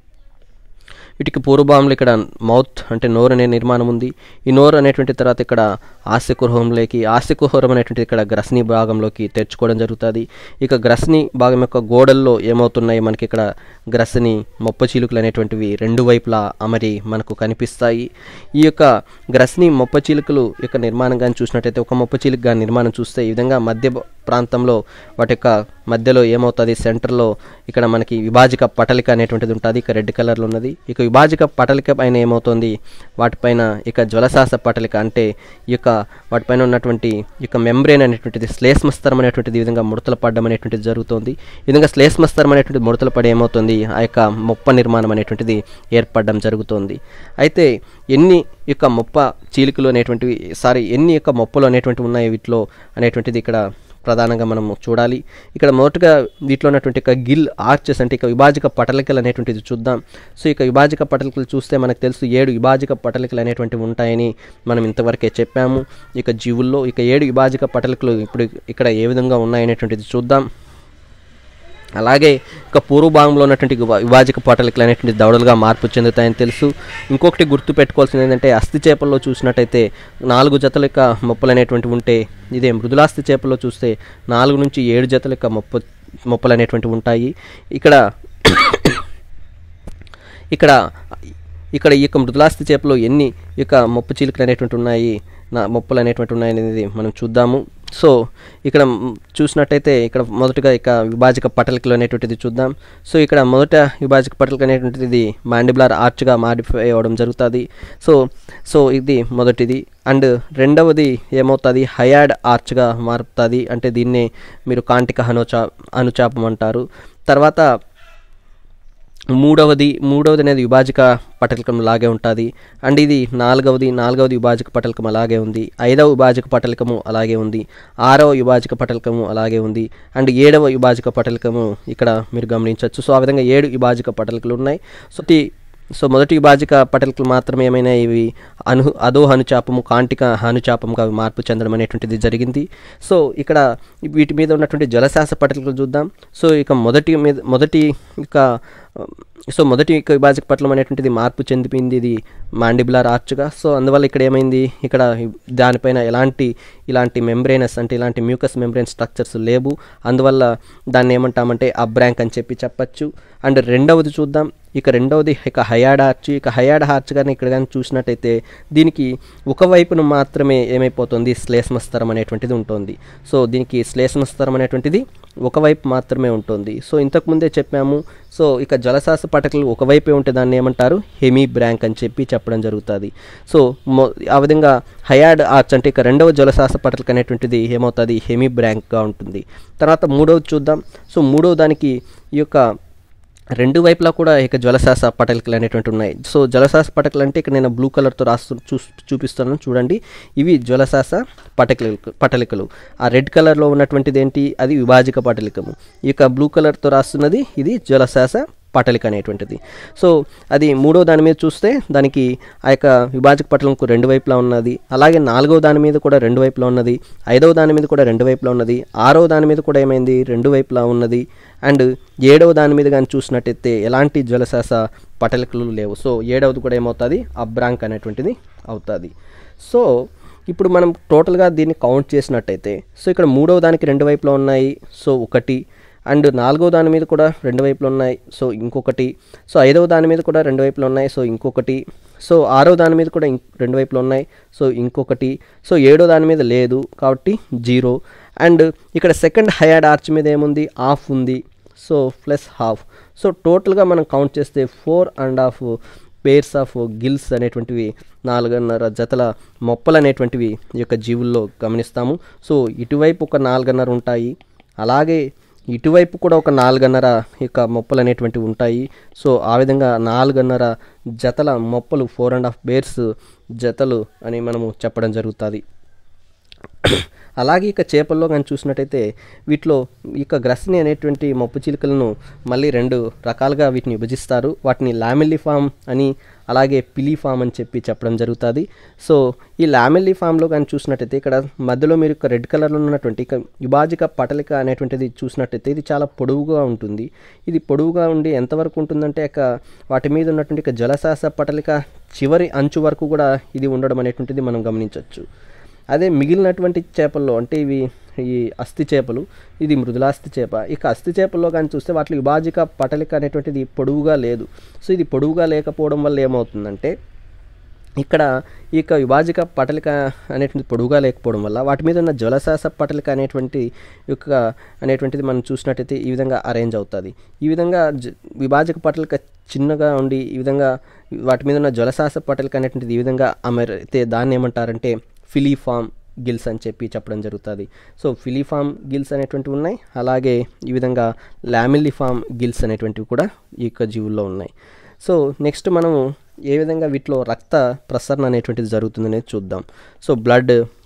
వీటికి పూర్వభాగంలో ఇక్కడ మౌత్ అంటే నోరు అనే నిర్మాణం ఉంది ఈ నోరు అనేటువంటి తర్వాత ఇక్కడ ఆస్యకుహరంలోకి ఆస్యకుహరం అనేటువంటి ఇక్కడ గ్రస్ని భాగంలోకి తెచ్చుకోవడం జరుగుతుంది ఇక గ్రస్ని భాగం యొక్క గోడల్లో ఏమవుతున్నాయి మనకి ఇక్కడ గ్రస్ని మొప్ప చీలుకలు అనేటువంటివి రెండు వైపులా అమరి మనకు కనిపిస్తాయి ఈ యొక్క గ్రస్ని మొప్ప చీలుకలు యొక్క నిర్మాణం కానీ చూసినట్టయితే ఒక మొప్ప చీలిక కానీ నిర్మాణం చూస్తే ఈ విధంగా మధ్య ప్రాంతంలో వాటి యొక్క మధ్యలో ఏమవుతుంది సెంటర్లో ఇక్కడ మనకి విభాజిక పటలిక అనేటువంటిది ఉంటుంది ఇక రెడ్ కలర్లో ఉన్నది ఇక విభాజిక పటలిక పైన ఏమవుతుంది వాటిపైన ఇక జ్వలశాస పటలిక అంటే ఈ యొక్క వాటిపైన ఉన్నటువంటి ఈ యొక్క మెంబ్రేన్ అనేటువంటిది శ్లేష్మస్తరం అనేటువంటిది ఈ విధంగా ముడతలు పడడం అనేటువంటిది జరుగుతుంది ఈ విధంగా శ్లేష్మస్తరం అనేటువంటిది ముడతలు పడి ఏమవుతుంది ఆ యొక్క మొప్ప నిర్మాణం అనేటువంటిది ఏర్పడడం జరుగుతుంది అయితే ఎన్ని యొక్క మొప్ప చీలికలు అనేటువంటివి సారీ ఎన్ని యొక్క మొప్పలు అనేటువంటివి ఉన్నాయి వీటిలో అనేటువంటిది ఇక్కడ ప్రధానంగా మనం చూడాలి ఇక్కడ మొదటగా వీటిలో ఉన్నటువంటి ఇక గిల్ ఆర్చెస్ అంటే ఇక విభాజక పటలికలు అనేటువంటిది చూద్దాం సో ఇక విభాజక పటలికలు చూస్తే మనకు తెలుసు ఏడు విభాజక పటలికలు అనేటువంటివి ఉంటాయని మనం ఇంతవరకే చెప్పాము ఇక జీవుల్లో ఇక ఏడు విభాజక పటలికలు ఇప్పుడు ఇక్కడ ఏ విధంగా ఉన్నాయనేటువంటిది చూద్దాం అలాగే ఇక పూర్వ భాగంలో ఉన్నటువంటి విభా- విభాజక పటలికలు అనేటువంటి దవడలుగా మార్పు చెందుతాయని తెలుసు ఇంకొకటి గుర్తు పెట్టుకోవాల్సింది ఏంటంటే అస్థి చేపల్లో చూసినట్టయితే నాలుగు జతల యొక్క మొప్పలు అనేటువంటివి ఉంటే ఇదే మృదులాస్థి చేపల్లో చూస్తే నాలుగు నుంచి ఏడు జతల యొక్క మొప్ప మొప్పలు అనేటువంటివి ఉంటాయి ఇక్కడ ఇక్కడ ఇక్కడ ఈ యొక్క మృదులాస్థి చేపలో ఎన్ని ఈ యొక్క మొప్పు చీలికలు అనేటువంటి ఉన్నాయి నా మొప్పులు అనేటువంటి ఉన్నాయి అనేది మనం చూద్దాము సో ఇక్కడ మ్, చూసినట్టయితే ఇక్కడ మొదటగా ఇక విభాజక పటలికలు అనేటువంటిది చూద్దాం సో ఇక్కడ మొదట విభాజక పటలిక అనేటువంటిది మాండిబులర్ ఆర్చ్గా మాడిఫై అవ్వడం జరుగుతుంది సో సో ఇది మొదటిది అండ్ రెండవది ఏమవుతుంది హయాడ్ ఆర్చ్గా మారుతుంది అంటే దీన్నే మీరు కాంటిక హనుచా అనుచాపం అంటారు తర్వాత మూడవది మూడవది అనేది విభాజక పటలికం లాగే ఉంటుంది అండ్ ఇది నాలుగవది నాలుగవది విభాజక పటలికం అలాగే ఉంది ఐదవ విభాజక పటలికము అలాగే ఉంది ఆరవ విభాజక పటలికము అలాగే ఉంది అండ్ ఏడవ విభాజక పటలికము ఇక్కడ మీరు గమనించవచ్చు సో ఆ విధంగా ఏడు విభాజక పటలికలు ఉన్నాయి సో ఈ సో మొదటి విభాజక పటలికలు మాత్రమే ఏమైనా ఇవి అను అదో హనుచాపము కాంటిక హనుచాపముగా అవి మార్పు చెందడం అనేటువంటిది జరిగింది సో ఇక్కడ వీటి మీద ఉన్నటువంటి జలశాస పటలికలు చూద్దాం సో ఇక మొదటి మీద మొదటి ఇక సో మొదటి ఇక విభాజక పటలం అనేటువంటిది మార్పు చెందిపోయింది ఇది మాండిబులర్ ఆర్చ్గా సో అందువల్ల ఇక్కడ ఏమైంది ఇక్కడ దానిపైన ఎలాంటి ఇలాంటి మెంబ్రేనస్ అంటే ఇలాంటి మ్యూకస్ మెంబ్రేన్ స్ట్రక్చర్స్ లేవు అందువల్ల దాన్ని ఏమంటామంటే అబ్రాంక్ అని చెప్పి చెప్పచ్చు అండ్ రెండవది చూద్దాం ఇక రెండవది ఇక హయాడ్ ఆర్చ్ ఇక హయాడ్ ఆర్చ్ కానీ ఇక్కడ కానీ చూసినట్టయితే దీనికి ఒకవైపును మాత్రమే ఏమైపోతుంది శ్లేష్మస్తరం అనేటువంటిది ఉంటుంది సో దీనికి శ్లేష్మస్తరం అనేటువంటిది ఒకవైపు మాత్రమే ఉంటుంది సో ఇంతకుముందే చెప్పాము సో ఇక జలశాస పటకలు ఒకవైపే ఉంటే దాన్ని ఏమంటారు హెమీ బ్రాంక్ అని చెప్పి చెప్పడం జరుగుతుంది సో మొ ఆ విధంగా హయాడ్ ఆర్చ్ అంటే ఇక రెండవ జలశాస పటకలు అనేటువంటిది ఏమవుతుంది హెమీ బ్రాంక్గా ఉంటుంది తర్వాత మూడవది చూద్దాం సో మూడవ దానికి ఈ యొక్క రెండు వైపులా కూడా ఇక జలశాస పటలికలు అనేటువంటి ఉన్నాయి సో జలశాస పటకలు అంటే ఇక్కడ నేను బ్లూ కలర్తో రాస్తు చూ చూపిస్తున్నాను చూడండి ఇవి జలశాస పటకలు పటలికలు ఆ రెడ్ కలర్లో ఉన్నటువంటిది ఏంటి అది విభాజక పటలికము ఈ యొక్క బ్లూ కలర్తో రాస్తున్నది ఇది జలశాస పటలిక అనేటువంటిది సో అది మూడో దాని మీద చూస్తే దానికి ఆ యొక్క విభాజక పటలంకు రెండు వైపులా ఉన్నది అలాగే నాలుగవ దాని మీద కూడా రెండు వైపులా ఉన్నది ఐదవ దాని మీద కూడా రెండు వైపులా ఉన్నది ఆరవ దాని మీద కూడా ఏమైంది రెండు వైపులా ఉన్నది అండ్ ఏడవ దాని మీద కానీ చూసినట్టయితే ఎలాంటి జలశాస పటలికలు లేవు సో ఏడవది కూడా ఏమవుతుంది అబ్రాంక్ అనేటువంటిది అవుతుంది సో ఇప్పుడు మనం టోటల్గా దీన్ని కౌంట్ చేసినట్టయితే సో ఇక్కడ మూడవ దానికి రెండు వైపులా ఉన్నాయి సో ఒకటి అండ్ నాలుగో దాని మీద కూడా రెండు వైపులు ఉన్నాయి సో ఇంకొకటి సో ఐదవ దాని మీద కూడా రెండు వైపులు ఉన్నాయి సో ఇంకొకటి సో ఆరో దాని మీద కూడా ఇం- రెండు వైపులు ఉన్నాయి సో ఇంకొకటి సో ఏడో దాని మీద లేదు కాబట్టి జీరో అండ్ ఇక్కడ సెకండ్ హయాడ్ ఆర్చ్ మీద ఏముంది ఆఫ్ ఉంది సో ప్లస్ హాఫ్ సో టోటల్గా మనం కౌంట్ చేస్తే four and half pairs of gills అనేటువంటివి నాలుగున్నర జతల మొప్పలు అనేటువంటివి ఈ యొక్క జీవుల్లో గమనిస్తాము సో ఇటువైపు ఒక నాలుగున్నర ఉంటాయి అలాగే ఇటువైపు కూడా ఒక నాలుగున్నర యొక్క మొప్పలు అనేటువంటివి ఉంటాయి సో ఆ విధంగా నాలుగున్నర జతల మొప్పలు ఫోర్ అండ్ హాఫ్ బేర్స్ జతలు అని మనము చెప్పడం జరుగుతుంది అలాగే ఇక చేపల్లో కానీ చూసినట్టయితే వీటిలో ఇక గ్రస్ని అనేటువంటి మొప్పు చిలుకలను మళ్ళీ రెండు రకాలుగా వీటిని విభజిస్తారు వాటిని లామిల్లీ ఫామ్ అని అలాగే పిలీ ఫామ్ అని చెప్పి చెప్పడం జరుగుతుంది సో ఈ లామిల్లీ ఫామ్లో కానీ చూసినట్టయితే ఇక్కడ మధ్యలో మీరు ఇక రెడ్ కలర్లో ఉన్నటువంటి ఇక విభాజిక పటలిక అనేటువంటిది చూసినట్టయితే ఇది చాలా పొడవుగా ఉంటుంది ఇది పొడవుగా ఉండి ఎంతవరకు ఉంటుందంటే ఇక వాటి మీద ఉన్నటువంటి ఇక జలశాస పటలిక చివరి అంచు వరకు కూడా ఇది ఉండడం అనేటువంటిది మనం గమనించవచ్చు అదే మిగిలినటువంటి చేపల్లో అంటే ఇవి ఈ అస్థి చేపలు ఇది మృదులాస్థి చేప ఇక అస్థి చేపల్లో కానీ చూస్తే వాటిలో విభాజిక పటలిక అనేటువంటిది పొడవుగా లేదు సో ఇది పొడవుగా లేకపోవడం వల్ల ఏమవుతుందంటే ఇక్కడ ఈ యొక్క విభాజిక పటలిక అనేటువంటి పొడవుగా లేకపోవడం వల్ల వాటి మీద ఉన్న జలశాస పటలిక అనేటువంటి యొక్క అనేటువంటిది మనం చూసినట్టయితే ఈ విధంగా అరేంజ్ అవుతుంది ఈ విధంగా జ- విభాజక పటలిక చిన్నగా ఉండి ఈ విధంగా వాటి మీద ఉన్న జలశాస పటలిక అనేటువంటిది ఈ విధంగా అమరైతే దాన్ని ఏమంటారంటే ఫిలీఫామ్ గిల్స్ అని చెప్పి చెప్పడం జరుగుతుంది సో ఫిలీఫామ్ గిల్స్ అనేటువంటివి ఉన్నాయి అలాగే ఈ విధంగా లామిల్లిఫామ్ గిల్స్ అనేటువంటివి కూడా ఈ యొక్క జీవుల్లో ఉన్నాయి సో నెక్స్ట్ మనము ఏ విధంగా వీటిలో రక్త ప్రసరణ అనేటువంటిది జరుగుతుందనేది చూద్దాం సో బ్లడ్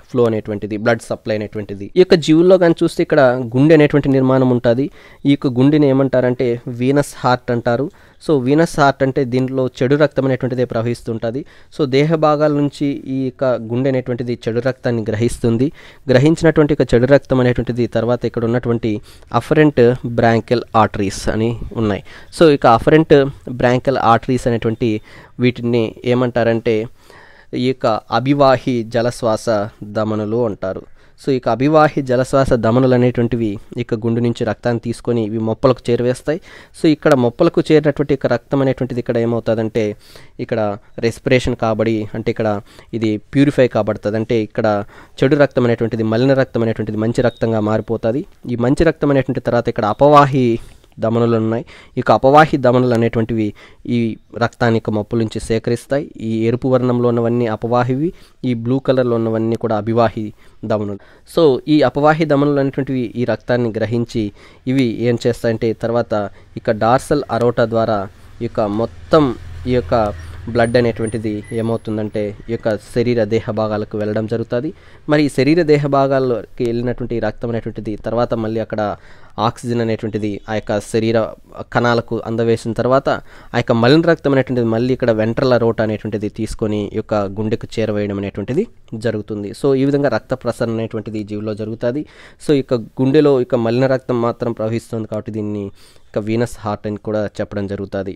ఫ్లో అనేటువంటిది బ్లడ్ సప్లై అనేటువంటిది ఈ యొక్క జీవుల్లో కానీ చూస్తే ఇక్కడ గుండె అనేటువంటి నిర్మాణం ఉంటుంది ఈ యొక్క గుండెని ఏమంటారంటే వీనస్ హార్ట్ అంటారు సో వీనస్ హార్ట్ అంటే దీంట్లో చెడు రక్తం అనేటువంటిది ప్రవహిస్తుంటుంది సో దేహ భాగాల నుంచి ఈ యొక్క గుండె అనేటువంటిది చెడు రక్తాన్ని గ్రహిస్తుంది గ్రహించినటువంటి ఒక చెడు రక్తం అనేటువంటిది తర్వాత ఇక్కడ ఉన్నటువంటి అఫరెంట్ బ్రాంకెల్ ఆర్టరీస్ అని ఉన్నాయి సో ఇక అఫరెంట్ బ్రాంకెల్ ఆర్టరీస్ అనేటువంటి వీటిని ఏమంటారంటే ఈ యొక్క అభివాహి జలశ్వాస దమనులు అంటారు సో ఇక అభివాహి జలశ్వాస దమనులు అనేటువంటివి ఇక గుండు నుంచి రక్తాన్ని తీసుకొని ఇవి మొప్పలకు చేరవేస్తాయి సో ఇక్కడ మొప్పలకు చేరినటువంటి ఇక రక్తం అనేటువంటిది ఇక్కడ ఏమవుతుందంటే ఇక్కడ రెస్పిరేషన్ కాబడి అంటే ఇక్కడ ఇది ప్యూరిఫై కాబడుతుంది అంటే ఇక్కడ చెడు రక్తం అనేటువంటిది మలిన రక్తం అనేటువంటిది మంచి రక్తంగా మారిపోతుంది ఈ మంచి రక్తం అనేటువంటి తర్వాత ఇక్కడ అపవాహి దమనులు ఉన్నాయి ఇక అపవాహి దమనులు అనేటువంటివి ఈ రక్తాన్ని ఇక మొప్పుల నుంచి సేకరిస్తాయి ఈ ఎరుపు వర్ణంలో ఉన్నవన్నీ అపవాహివి ఈ బ్లూ కలర్లో ఉన్నవన్నీ కూడా అభివాహి దమనులు సో ఈ అపవాహి దమనులు అనేటువంటివి ఈ రక్తాన్ని గ్రహించి ఇవి ఏం చేస్తాయంటే తర్వాత ఇక డార్సల్ అరోటా ద్వారా ఈ యొక్క మొత్తం ఈ యొక్క బ్లడ్ అనేటువంటిది ఏమవుతుందంటే ఈ యొక్క శరీర దేహ భాగాలకు వెళ్ళడం జరుగుతుంది మరి ఈ శరీర దేహ భాగాల్లోకి వెళ్ళినటువంటి రక్తం అనేటువంటిది తర్వాత మళ్ళీ అక్కడ ఆక్సిజన్ అనేటువంటిది ఆ యొక్క శరీర కణాలకు అందవేసిన తర్వాత ఆ యొక్క మలిన రక్తం అనేటువంటిది మళ్ళీ ఇక్కడ వెంట్రల రోట అనేటువంటిది తీసుకొని ఈ యొక్క గుండెకు చేరవేయడం అనేటువంటిది జరుగుతుంది సో ఈ విధంగా రక్త ప్రసరణ అనేటువంటిది ఈ జీవిలో జరుగుతుంది సో ఇక గుండెలో ఇక మలిన రక్తం మాత్రం ప్రవహిస్తుంది కాబట్టి దీన్ని ఇక వీనస్ హార్ట్ అని కూడా చెప్పడం జరుగుతుంది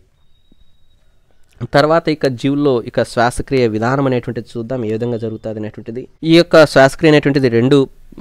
తర్వాత ఇక జీవుల్లో ఇక శ్వాసక్రియ విధానం అనేటువంటిది చూద్దాం ఏ విధంగా జరుగుతుంది అనేటువంటిది ఈ యొక్క శ్వాసక్రియ అనేటువంటిది రెండు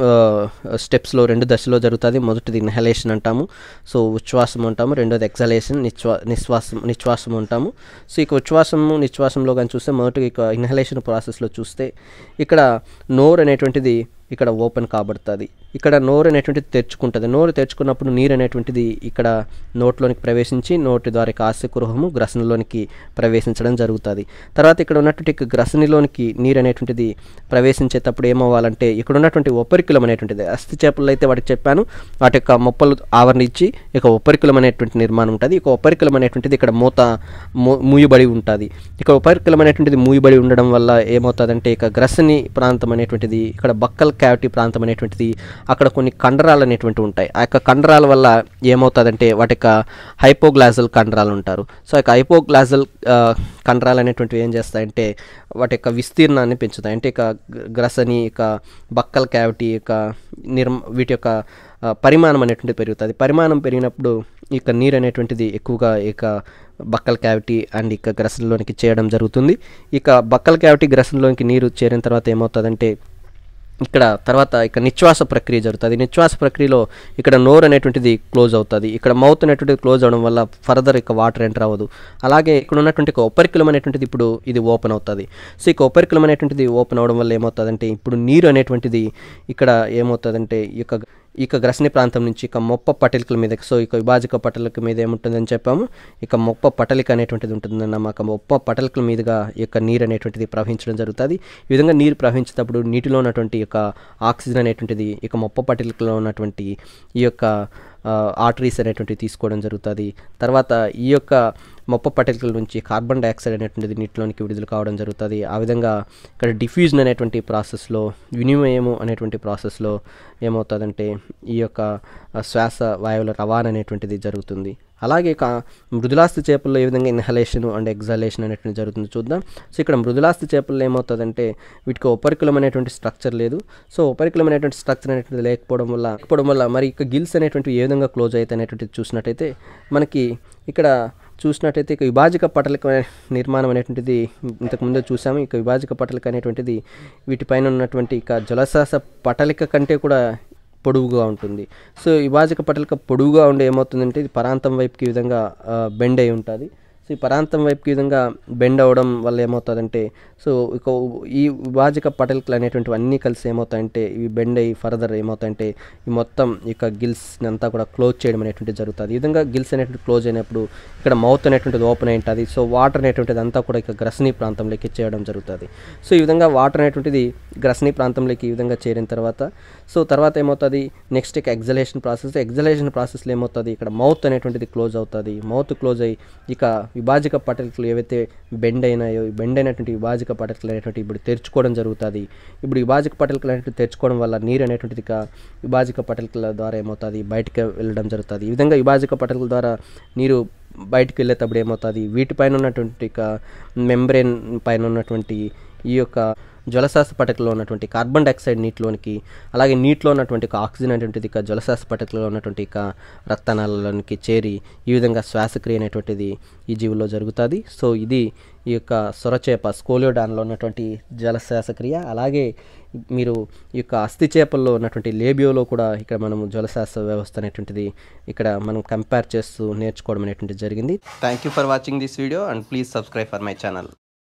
స్టెప్స్లో రెండు దశలో జరుగుతుంది మొదటిది ఇన్హలేషన్ అంటాము సో ఉచ్ఛ్వాసం అంటాము రెండోది ఎక్సలేషన్ నిశ్వా నిశ్వాసం నిశ్వాసం అంటాము సో ఇక ఉచ్ఛ్వాసము నిశ్వాసంలో కానీ చూస్తే మొదటి ఇక ఇన్హలేషన్ ప్రాసెస్లో చూస్తే ఇక్కడ నోర్ అనేటువంటిది ఇక్కడ ఓపెన్ కాబడుతుంది ఇక్కడ నోరు అనేటువంటిది తెరుచుకుంటుంది నోరు తెరుచుకున్నప్పుడు నీరు అనేటువంటిది ఇక్కడ నోట్లోనికి ప్రవేశించి నోటి ద్వారా కాస్యకురుహము గ్రసనలోనికి ప్రవేశించడం జరుగుతుంది తర్వాత ఇక్కడ ఉన్నటువంటి గ్రసనిలోనికి నీరు అనేటువంటిది ప్రవేశించేటప్పుడు ఏమవ్వాలంటే ఇక్కడ ఉన్నటువంటి ఉపరికులం అనేటువంటిది అస్థి చేపలు అయితే వాటికి చెప్పాను వాటి యొక్క మొప్పలు ఆవరణించి ఇక ఉపరికులం అనేటువంటి నిర్మాణం ఉంటుంది ఇక ఉపరికులం అనేటువంటిది ఇక్కడ మూత మూయబడి ఉంటుంది ఇక ఉపరికులం అనేటువంటిది మూయబడి ఉండడం వల్ల ఏమవుతుందంటే ఇక గ్రసని ప్రాంతం అనేటువంటిది ఇక్కడ బక్కల్ క్యావిటీ ప్రాంతం అనేటువంటిది అక్కడ కొన్ని కండరాలు అనేటువంటివి ఉంటాయి ఆ యొక్క కండరాల వల్ల ఏమవుతుందంటే వాటి యొక్క హైపోగ్లాజల్ కండరాలు ఉంటారు సో ఆ యొక్క హైపోగ్లాజల్ కండరాలు అనేటువంటివి ఏం చేస్తాయంటే వాటి యొక్క విస్తీర్ణాన్ని పెంచుతాయి అంటే ఇక గ్రసని ఇక బక్కల్ క్యావిటీ ఇక నిర్మ వీటి యొక్క పరిమాణం అనేటువంటిది పెరుగుతుంది పరిమాణం పెరిగినప్పుడు ఇక నీరు అనేటువంటిది ఎక్కువగా ఇక బక్కల్ క్యావిటీ అండ్ ఇక గ్రసంలోనికి చేయడం జరుగుతుంది ఇక బక్కల్ క్యావిటీ గ్రసంలోనికి నీరు చేరిన తర్వాత ఏమవుతుందంటే ఇక్కడ తర్వాత ఇక నిశ్వాస ప్రక్రియ జరుగుతుంది నిశ్వాస ప్రక్రియలో ఇక్కడ నోరు అనేటువంటిది క్లోజ్ అవుతుంది ఇక్కడ మౌత్ అనేటువంటిది క్లోజ్ అవడం వల్ల ఫర్దర్ ఇక వాటర్ ఎంటర్ అవ్వదు అలాగే ఇక్కడ ఉన్నటువంటి ఒక ఉపరికులం అనేటువంటిది ఇప్పుడు ఇది ఓపెన్ అవుతుంది సో ఇక ఉపరికులం అనేటువంటిది ఓపెన్ అవడం వల్ల ఏమవుతుందంటే ఇప్పుడు నీరు అనేటువంటిది ఇక్కడ ఏమవుతుందంటే ఈ యొక్క ఇక గ్రసని ప్రాంతం నుంచి ఇక మొప్ప పటలికల మీద సో ఇక విభాజక పటలిక మీద ఏముంటుందని చెప్పాము ఇక మొప్ప పటలిక అనేటువంటిది ఉంటుందన్న ఒక మొప్ప పటలికల మీదుగా ఈ యొక్క నీరు అనేటువంటిది ప్రవహించడం జరుగుతుంది ఈ విధంగా నీరు ప్రవహించేటప్పుడు నీటిలో ఉన్నటువంటి యొక్క ఆక్సిజన్ అనేటువంటిది ఇక మొప్ప పటలికలో ఉన్నటువంటి ఈ యొక్క ఆర్టరీస్ అనేటువంటివి తీసుకోవడం జరుగుతుంది తర్వాత ఈ యొక్క మొప్ప పటలికల నుంచి కార్బన్ డైఆక్సైడ్ అనేటువంటిది నీటిలోనికి విడుదల కావడం జరుగుతుంది ఆ విధంగా ఇక్కడ డిఫ్యూజన్ అనేటువంటి ప్రాసెస్లో వినిమయము అనేటువంటి ప్రాసెస్లో ఏమవుతుందంటే ఈ యొక్క శ్వాస వాయువుల రవాణా అనేటువంటిది జరుగుతుంది అలాగే కా మృదులాస్తి చేపల్లో ఏ విధంగా ఇన్హలేషన్ అండ్ ఎగ్జాలేషన్ అనేటువంటి జరుగుతుంది చూద్దాం సో ఇక్కడ మృదులాస్తి చేపల్లో ఏమవుతుందంటే వీటికి ఉపరికులం అనేటువంటి స్ట్రక్చర్ లేదు సో ఉపరికులం అనేటువంటి స్ట్రక్చర్ అనేటువంటిది లేకపోవడం వల్ల లేకపోవడం వల్ల మరి ఇక గిల్స్ అనేటువంటివి ఏ విధంగా క్లోజ్ అవుతాయి అనేటువంటిది చూసినట్టయితే మనకి ఇక్కడ చూసినట్టయితే ఇక విభాజక పటలిక నిర్మాణం అనేటువంటిది ఇంతకుముందే చూసాము ఇక విభాజక పటలిక అనేటువంటిది వీటిపైన ఉన్నటువంటి ఇక జలశాస పటలిక కంటే కూడా పొడవుగా ఉంటుంది సో విభాజక పటలిక పొడవుగా ఉండే ఏమవుతుందంటే ఇది పరాంతం వైపుకి ఈ విధంగా బెండ్ అయి ఉంటుంది సో ఈ పరాంతం వైపుకి ఈ విధంగా బెండ్ అవ్వడం వల్ల ఏమవుతుందంటే సో ఇక ఈ విభాజక పటలికలు అనేటువంటివి అన్నీ కలిసి ఏమవుతాయంటే ఇవి బెండ్ అయ్యి ఫర్దర్ ఏమవుతాయంటే ఈ మొత్తం ఇక గిల్స్ అంతా కూడా క్లోజ్ చేయడం అనేటువంటిది జరుగుతుంది ఈ విధంగా గిల్స్ అనేటువంటి క్లోజ్ అయినప్పుడు ఇక్కడ మౌత్ అనేటువంటిది ఓపెన్ అయి ఉంటుంది సో వాటర్ అనేటువంటిది అంతా కూడా ఇక గ్రసనీ ప్రాంతంలోకి చేయడం జరుగుతుంది సో ఈ విధంగా వాటర్ అనేటువంటిది గ్రసనీ ప్రాంతంలోకి ఈ విధంగా చేరిన తర్వాత సో తర్వాత ఏమవుతుంది నెక్స్ట్ ఇక ఎగ్జలేషన్ ప్రాసెస్ ఎగ్జలేషన్ ప్రాసెస్లో ఏమవుతుంది ఇక్కడ మౌత్ అనేటువంటిది క్లోజ్ అవుతుంది మౌత్ క్లోజ్ అయ్యి ఇక విభాజక పటలికలు ఏవైతే బెండ్ అయినాయో ఈ బెండ్ అయినటువంటి విభాజక పటలికలు అనేటువంటి ఇప్పుడు తెరుచుకోవడం జరుగుతుంది ఇప్పుడు విభాజక పటలికలు అనేటువంటి తెరుచుకోవడం వల్ల నీరు అనేటువంటిది ఇక విభాజక పటలికల ద్వారా ఏమవుతుంది బయటకు వెళ్ళడం జరుగుతుంది ఈ విధంగా విభాజక పటలికల ద్వారా నీరు బయటకు వెళ్ళేటప్పుడు ఏమవుతుంది వీటిపైన ఉన్నటువంటి ఇక మెంబ్రెయిన్ పైన ఉన్నటువంటి ఈ యొక్క జలశాస్త్ర పటకలో ఉన్నటువంటి కార్బన్ డైఆక్సైడ్ నీటిలోనికి అలాగే నీటిలో ఉన్నటువంటి ఒక ఆక్సిజన్ అనేటువంటిది ఇక జలశాస్త్ర పటకలో ఉన్నటువంటి ఇక రక్తనాళాలలోనికి చేరి ఈ విధంగా శ్వాసక్రియ అనేటువంటిది ఈ జీవుల్లో జరుగుతుంది సో ఇది ఈ యొక్క సొరచేప స్కోలియోడాన్లో ఉన్నటువంటి జలశ్వాసక్రియ అలాగే మీరు ఈ యొక్క అస్థి చేపల్లో ఉన్నటువంటి లేబియోలో కూడా ఇక్కడ మనము జలశాస్త్ర వ్యవస్థ అనేటువంటిది ఇక్కడ మనం కంపేర్ చేస్తూ నేర్చుకోవడం అనేటువంటిది జరిగింది thank you for watching this video and please subscribe for my channel